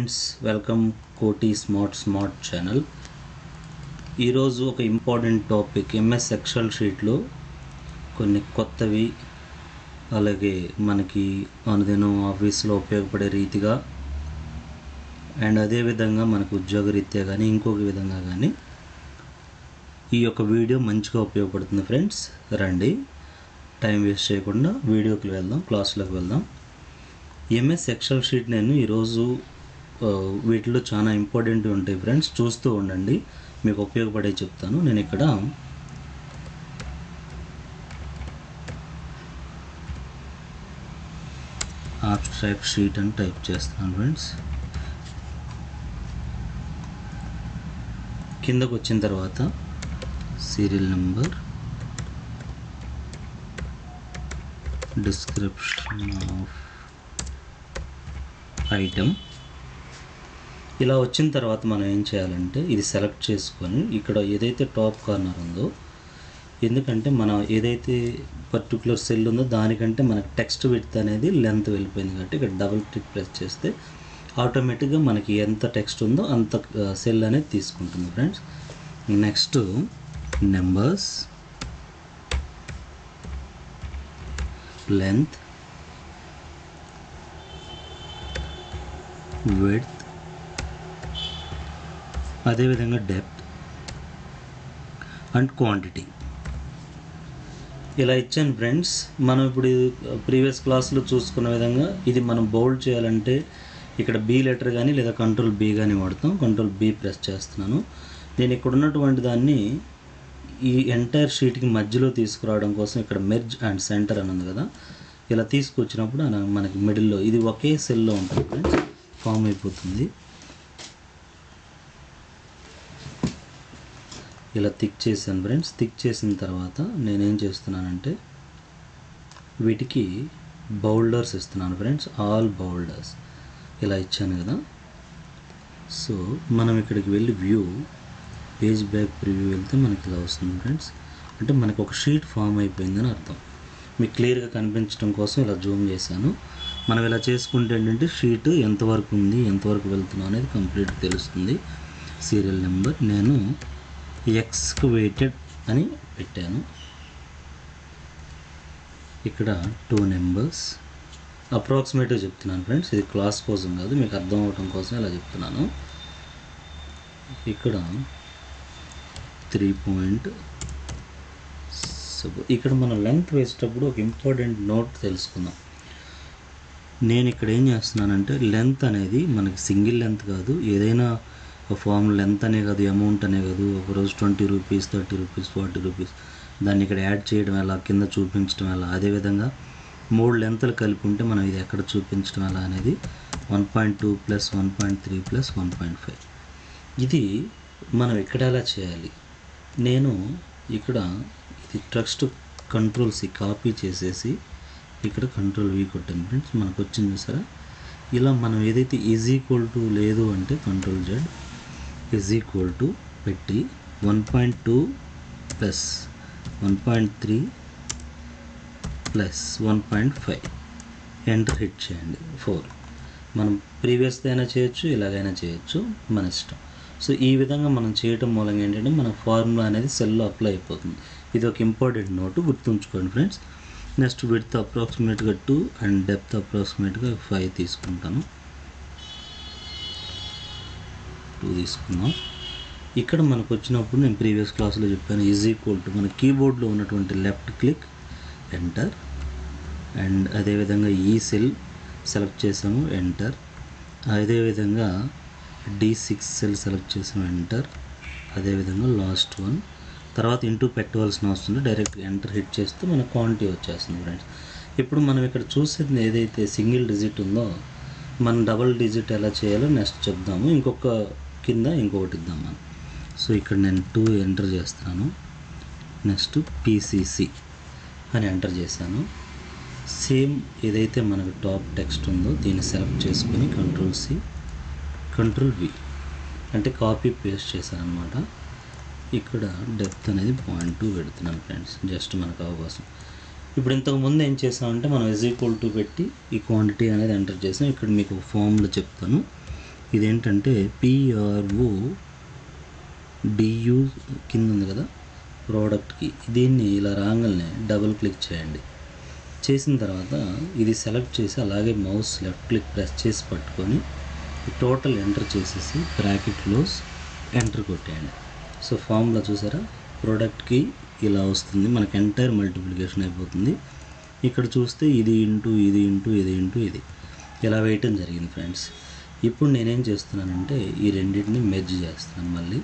friends welcome Koti smart smart channel ఈరోజు ఒక important topic MS Excel షీట్లో కొన్ని కొత్తవి అలాగే మనకి అనుదినం ఆఫీస్లో ఉపయోగపడే రీతిగా అండ్ అదేవిధంగా మనకు ఉద్యోగరీత్యా కానీ ఇంకొక విధంగా కానీ ఈ యొక్క వీడియో మంచిగా ఉపయోగపడుతుంది ఫ్రెండ్స్ రండి టైం వేస్ట్ చేయకుండా వీడియోకి వెళ్దాం క్లాస్లోకి వెళ్దాం ఎంఎస్ ఎక్సెల్ షీట్ నేను ఈరోజు ఆ, వీటిలో చాలా ఇంపార్టెంట్ ఉంటాయి ఫ్రెండ్స్ చూస్తూ ఉండండి మీకు ఉపయోగపడే చెప్తాను నేను ఇక్కడ ఆబ్స్ట్రాక్ట్ షీట్ అని టైప్ చేస్తున్నాను ఫ్రెండ్స్ కిందకు వచ్చిన తర్వాత serial number description of item ఇలా వచ్చిన తర్వాత మనం ఏం చేయాలంటే ఇది సెలెక్ట్ చేసుకొని ఇక్కడ ఏదైతే టాప్ కార్నర్ ఉందో ఎందుకంటే మనం ఏదైతే పర్టికులర్ సెల్ ఉందో దానికంటే మనకు టెక్స్ట్ విడ్త్ అనేది లెంత్ వెళ్ళిపోయింది కాబట్టి ఇక్కడ డబుల్ క్లిక్ ప్రెస్ చేస్తే ఆటోమేటిక్గా మనకి ఎంత టెక్స్ట్ ఉందో అంత సెల్ అనేది తీసుకుంటుంది friends next numbers length width అదేవిధంగా డెప్త్ అండ్ క్వాంటిటీ ఇలా ఇచ్చాను ఫ్రెండ్స్ మనం ఇప్పుడు ప్రీవియస్ క్లాస్లో చూసుకున్న విధంగా ఇది మనం బౌల్డ్ చేయాలంటే ఇక్కడ బి లెటర్ కానీ లేదా కంట్రోల్ బి కానీ వాడతాం కంట్రోల్ బి ప్రెస్ చేస్తున్నాను నేను ఇక్కడ ఉన్నటువంటి దాన్ని ఈ ఎంటైర్ షీట్కి మధ్యలో తీసుకురావడం కోసం ఇక్కడ మెర్జ్ అండ్ సెంటర్ అని ఉంది కదా ఇలా తీసుకొచ్చినప్పుడు అన- మనకి మిడిల్లో ఇది ఒకే సెల్లో ఉంటుంది ఫ్రెండ్స్ ఫామ్ అయిపోతుంది ఇలా థిక్ చేశాను ఫ్రెండ్స్ థిక్ చేసిన తర్వాత నేనేం చేస్తున్నానంటే వీటికి బౌల్డర్స్ ఇస్తున్నాను ఫ్రెండ్స్ ఆల్ బౌల్డర్స్ ఇలా ఇచ్చాను కదా సో మనం ఇక్కడికి వెళ్ళి వ్యూ పేజ్ బ్యాక్ ప్రివ్యూ వెళ్తే మనకి ఇలా వస్తుంది ఫ్రెండ్స్ అంటే మనకు ఒక షీట్ ఫామ్ అయిపోయిందని అర్థం మీకు క్లియర్గా కనిపించడం కోసం ఇలా జూమ్ చేశాను మనం ఇలా చేసుకుంటే ఏంటంటే షీట్ ఎంతవరకు ఉంది ఎంతవరకు వెళ్తున్నాం అనేది కంప్లీట్ తెలుస్తుంది సీరియల్ నెంబర్ నేను ఎక్స్కవేటెడ్ అని పెట్టాను ఇక్కడ టూ నెంబర్స్ అప్రాక్సిమేట్గా చెప్తున్నాను ఫ్రెండ్స్ ఇది క్లాస్ కోసం కాదు మీకు అర్థం అవటం కోసం ఇలా చెప్తున్నాను ఇక్కడ త్రీ పాయింట్ ఇక్కడ మనం లెంత్ వేసేటప్పుడు ఒక ఇంపార్టెంట్ నోట్ తెలుసుకుందాం నేను ఇక్కడ ఏం చేస్తున్నానంటే లెంత్ అనేది మనకి సింగిల్ లెంత్ కాదు ఏదైనా ఫామ్ లెంత్ అనే కాదు అమౌంట్ అనే కాదు ఒకరోజు twenty rupees thirty rupees forty rupees దాన్ని ఇక్కడ యాడ్ చేయడం ఎలా కింద చూపించడం ఎలా అదేవిధంగా మూడు లెంత్లు కలిపి ఉంటే మనం ఇది ఎక్కడ చూపించడం ఎలా అనేది one point two plus one point three plus one point five ఇది మనం ఇక్కడ ఎలా చేయాలి నేను ఇక్కడ ఇది ట్రస్ట్ కంట్రోల్ సి కాపీ చేసేసి ఇక్కడ కంట్రోల్ వి కొట్టాను ఫ్రెండ్స్ మనకు వచ్చింది చూసారా ఇలా మనం ఏదైతే ఈజ్ ఈక్వల్ టు లేదు అంటే control Z is equal to పెట్టి one point two plus one point three plus one point five enter hit చేయండి ఫోర్ మనం ప్రీవియస్ అయినా చేయొచ్చు ఇలాగైనా చేయొచ్చు మన ఇష్టం సో ఈ విధంగా మనం చేయటం మూలంగా ఏంటంటే మన ఫార్ములా అనేది సెల్లో అప్లై అయిపోతుంది ఇది ఒక ఇంపార్టెంట్ నోటు గుర్తుంచుకోండి ఫ్రెండ్స్ నెక్స్ట్ విడ్త్ అప్రాక్సిమేట్గా టూ అండ్ డెప్త్ అప్రాక్సిమేట్గా ఫైవ్ తీసుకుంటాను టూ తీసుకుందాం ఇక్కడ మనకు వచ్చినప్పుడు నేను ప్రీవియస్ క్లాస్లో చెప్పాను ఈజ్ ఈక్వల్ టు మన కీబోర్డ్లో ఉన్నటువంటి లెఫ్ట్ క్లిక్ ఎంటర్ అండ్ అదేవిధంగా ఈ సెల్ సెలెక్ట్ చేసాము ఎంటర్ అదేవిధంగా డి సిక్స్ సెల్ సెలెక్ట్ చేసాము ఎంటర్ అదేవిధంగా లాస్ట్ వన్ తర్వాత ఇంటూ పెట్టవలసిన అవసరం లేదు డైరెక్ట్ ఎంటర్ హిట్ చేస్తే మన క్వాంటిటీ వచ్చేస్తుంది ఫ్రెండ్స్ ఇప్పుడు మనం ఇక్కడ చూసేది ఏదైతే సింగిల్ డిజిట్ ఉందో మనం డబల్ డిజిట్ ఎలా చేయాలో నెక్స్ట్ చెప్దాము ఇంకొక కింద ఇంకొకటి ఇద్దాం మనం సో ఇక్కడ నేను టూ ఎంటర్ చేస్తాను నెక్స్ట్ పీసీసీ అని ఎంటర్ చేశాను సేమ్ ఏదైతే మనకు టాప్ టెక్స్ట్ ఉందో దీన్ని సెలెక్ట్ చేసుకొని కంట్రోల్ సి కంట్రోల్ వి అంటే కాపీ పేస్ట్ చేశాను అనమాట ఇక్కడ డెప్త్ అనేది పాయింట్ టూ పెడుతున్నాను ఫ్రెండ్స్ జస్ట్ మనకు అవకాశం ఇప్పుడు ఇంతకు ముందు ఏం చేసామంటే మనం ఇజ్ ఈక్వల్ టు పెట్టి ఈ క్వాంటిటీ అనేది ఎంటర్ చేసాం ఇక్కడ మీకు ఫామ్లో చెప్తాను ఇదేంటంటే పిఆర్ఓ డియు కింద ఉంది కదా ప్రోడక్ట్కి దీన్ని ఇలా రాగానే డబుల్ క్లిక్ చేయండి చేసిన తర్వాత ఇది సెలెక్ట్ చేసి అలాగే మౌస్ లెఫ్ట్ క్లిక్ ప్రెస్ చేసి పట్టుకొని టోటల్ ఎంటర్ చేసేసి బ్రాకెట్ క్లోజ్ ఎంటర్ కొట్టేయండి సో ఫామ్లో చూసారా ప్రోడక్ట్కి ఇలా వస్తుంది మనకి ఎంటైర్ మల్టిప్లికేషన్ అయిపోతుంది ఇక్కడ చూస్తే ఇది ఇంటూ ఇది ఇంటూ ఇది ఇంటూ ఇది ఇలా వేయటం జరిగింది ఫ్రెండ్స్ ఇప్పుడు నేనేం చేస్తున్నానంటే ఈ రెండింటిని మెర్జ్ చేస్తున్నాను మళ్ళీ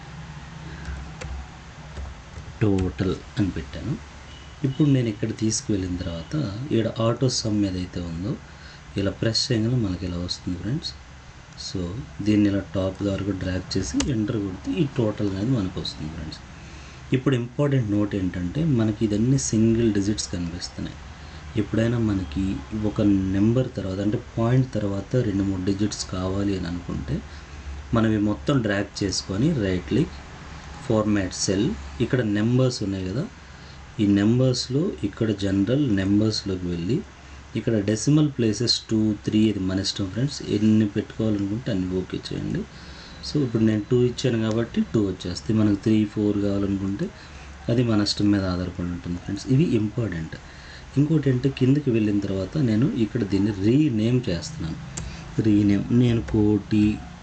టోటల్ అని పెట్టాను ఇప్పుడు నేను ఇక్కడ తీసుకువెళ్ళిన తర్వాత ఇక్కడ ఆటో సమ్ ఏదైతే ఉందో ఇలా ప్రెస్ చేయగానే మనకి ఇలా వస్తుంది ఫ్రెండ్స్ సో దీన్ని ఇలా టాప్ వరకు డ్రాగ్ చేసి ఎంటర్ కొడితే ఈ టోటల్ అనేది మనకు వస్తుంది ఫ్రెండ్స్ ఇప్పుడు ఇంపార్టెంట్ నోట్ ఏంటంటే మనకి ఇదన్నీ సింగిల్ డిజిట్స్ కనిపిస్తున్నాయి ఎప్పుడైనా మనకి ఒక నెంబర్ తర్వాత అంటే పాయింట్ తర్వాత రెండు మూడు డిజిట్స్ కావాలి అని అనుకుంటే మనం ఇవి మొత్తం డ్రాగ్ చేసుకొని రైట్ క్లిక్ ఫార్మాట్ సెల్ ఇక్కడ నెంబర్స్ ఉన్నాయి కదా ఈ నెంబర్స్లో ఇక్కడ జనరల్ నెంబర్స్లోకి వెళ్ళి ఇక్కడ డెసిమల్ ప్లేసెస్ టూ త్రీ ఇది మన ఇష్టం ఫ్రెండ్స్ ఎన్ని పెట్టుకోవాలనుకుంటే అన్ని ఓకే చేయండి సో ఇప్పుడు నేను టూ ఇచ్చాను కాబట్టి టూ వచ్చేస్తాయి మనకు త్రీ ఫోర్ కావాలనుకుంటే అది మన ఇష్టం మీద ఆధారపడి ఉంటుంది ఫ్రెండ్స్ ఇవి ఇంపార్టెంట్ ఇంకోటి అంటే కిందకి వెళ్ళిన తర్వాత నేను ఇక్కడ దీన్ని రీనేమ్ చేస్తున్నాను రీనేమ్ నేను కోటి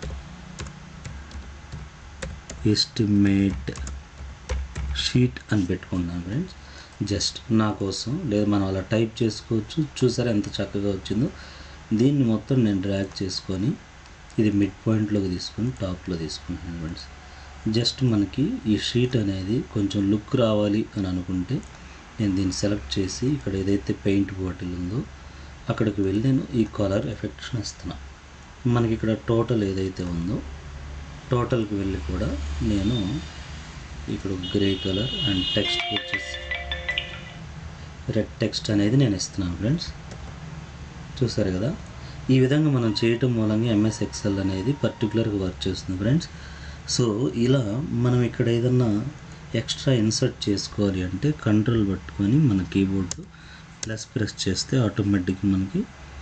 ఎస్టిమేట్ షీట్ అని పెట్టుకున్నాను ఫ్రెండ్స్ జస్ట్ నా కోసం లేదా మనం అలా టైప్ చేసుకోవచ్చు చూసారా ఎంత చక్కగా వచ్చిందో దీన్ని మొత్తం నేను డ్రాగ్ చేసుకొని ఇది మిడ్ పాయింట్లోకి తీసుకొని టాప్లో తీసుకుంటున్నాను ఫ్రెండ్స్ జస్ట్ మనకి ఈ షీట్ అనేది కొంచెం లుక్ రావాలి అని అనుకుంటే నేను దీన్ని సెలెక్ట్ చేసి ఇక్కడ ఏదైతే పెయింట్ బాటిల్ ఉందో అక్కడికి వెళ్ళి నేను ఈ కలర్ ఎఫెక్ట్స్ని ఇస్తున్నా మనకి ఇక్కడ టోటల్ ఏదైతే ఉందో టోటల్కి వెళ్ళి కూడా నేను ఇక్కడ గ్రే కలర్ అండ్ టెక్స్ట్ వచ్చేసి రెడ్ టెక్స్ట్ అనేది నేను ఇస్తున్నాను ఫ్రెండ్స్ చూసారు కదా ఈ విధంగా మనం చేయటం మూలంగా ఎంఎస్ ఎక్సెల్ అనేది పర్టికులర్గా వర్క్ చేస్తుంది ఫ్రెండ్స్ సో ఇలా మనం ఇక్కడ ఏదన్నా ఎక్స్ట్రా ఇన్సర్ట్ చేసుకోవాలి అంటే కంట్రోల్ పట్టుకొని మన కీబోర్డ్ ప్లస్ ప్రెస్ చేస్తే ఆటోమేటిక్ మనకి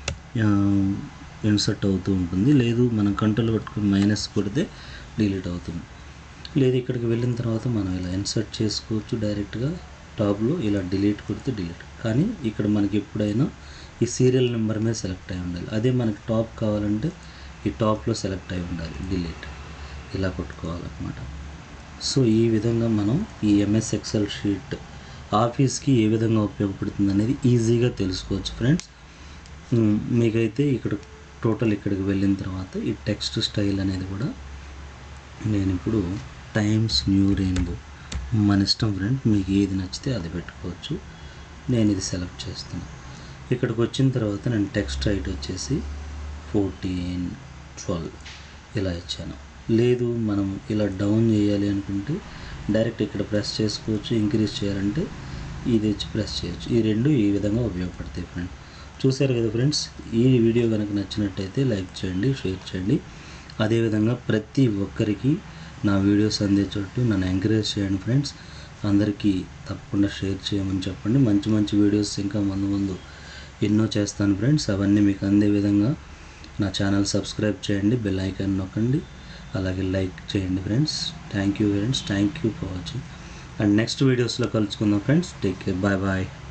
ఇన్సర్ట్ అవుతూ ఉంటుంది లేదు మనం కంట్రోల్ పట్టుకొని మైనస్ కొడితే డిలీట్ అవుతుంది లేదు ఇక్కడికి వెళ్ళిన తర్వాత మనం ఇలా ఇన్సర్ట్ చేసుకోవచ్చు డైరెక్ట్గా టాప్లో ఇలా డిలీట్ కొడితే డిలీట్ కానీ ఇక్కడ మనకి ఎప్పుడైనా ఈ సీరియల్ నెంబర్ మీద సెలెక్ట్ అయి ఉండాలి అదే మనకి టాప్ కావాలంటే ఈ టాప్లో సెలెక్ట్ అయి ఉండాలి డిలీట్ ఇలా కొట్టుకోవాలన్నమాట సో ఈ విధంగా మనం ఈ ఎంఎస్ ఎక్సెల్ షీట్ ఆఫీస్కి ఏ విధంగా ఉపయోగపడుతుంది అనేది ఈజీగా తెలుసుకోవచ్చు ఫ్రెండ్స్ మ్, మీకైతే ఇక్కడ టోటల్ ఇక్కడికి వెళ్ళిన తర్వాత ఈ టెక్స్ట్ స్టైల్ అనేది కూడా నేను ఇప్పుడు టైమ్స్ న్యూ రెయిన్బో మన ఇష్టం ఫ్రెండ్ మీకు ఏది నచ్చితే అది పెట్టుకోవచ్చు నేను ఇది సెలెక్ట్ చేస్తాను ఇక్కడికి వచ్చిన తర్వాత నేను టెక్స్ట్ హైట్ వచ్చేసి ఫోర్టీన్ ట్వెల్వ్ ఇలా ఇచ్చాను లేదు మనం ఇలా డౌన్ చేయాలి అనుకుంటే డైరెక్ట్ ఇక్కడ ప్రెస్ చేసుకోవచ్చు ఇంక్రీజ్ చేయాలంటే ఇది వచ్చి ప్రెస్ చేయొచ్చు ఈ రెండు ఈ విధంగా ఉపయోగపడతాయి ఫ్రెండ్ చూశారు కదా ఫ్రెండ్స్ ఈ వీడియో కనుక నచ్చినట్టయితే లైక్ చేయండి షేర్ చేయండి అదేవిధంగా ప్రతి ఒక్కరికి నా వీడియోస్ అందేటట్టు నన్ను ఎంకరేజ్ చేయండి ఫ్రెండ్స్ అందరికీ తప్పకుండా షేర్ చేయమని చెప్పండి మంచి మంచి వీడియోస్ ఇంకా ముందు ముందు ఎన్నో చేస్తాను ఫ్రెండ్స్ అవన్నీ మీకు అందే విధంగా నా ఛానల్ సబ్స్క్రైబ్ చేయండి బెల్ ఐకాన్ నొక్కండి అలాగే లైక్ చేయండి friends thank you friends thank you for watching and next వీడియోస్లో కలుసుకుందాం friends take care bye bye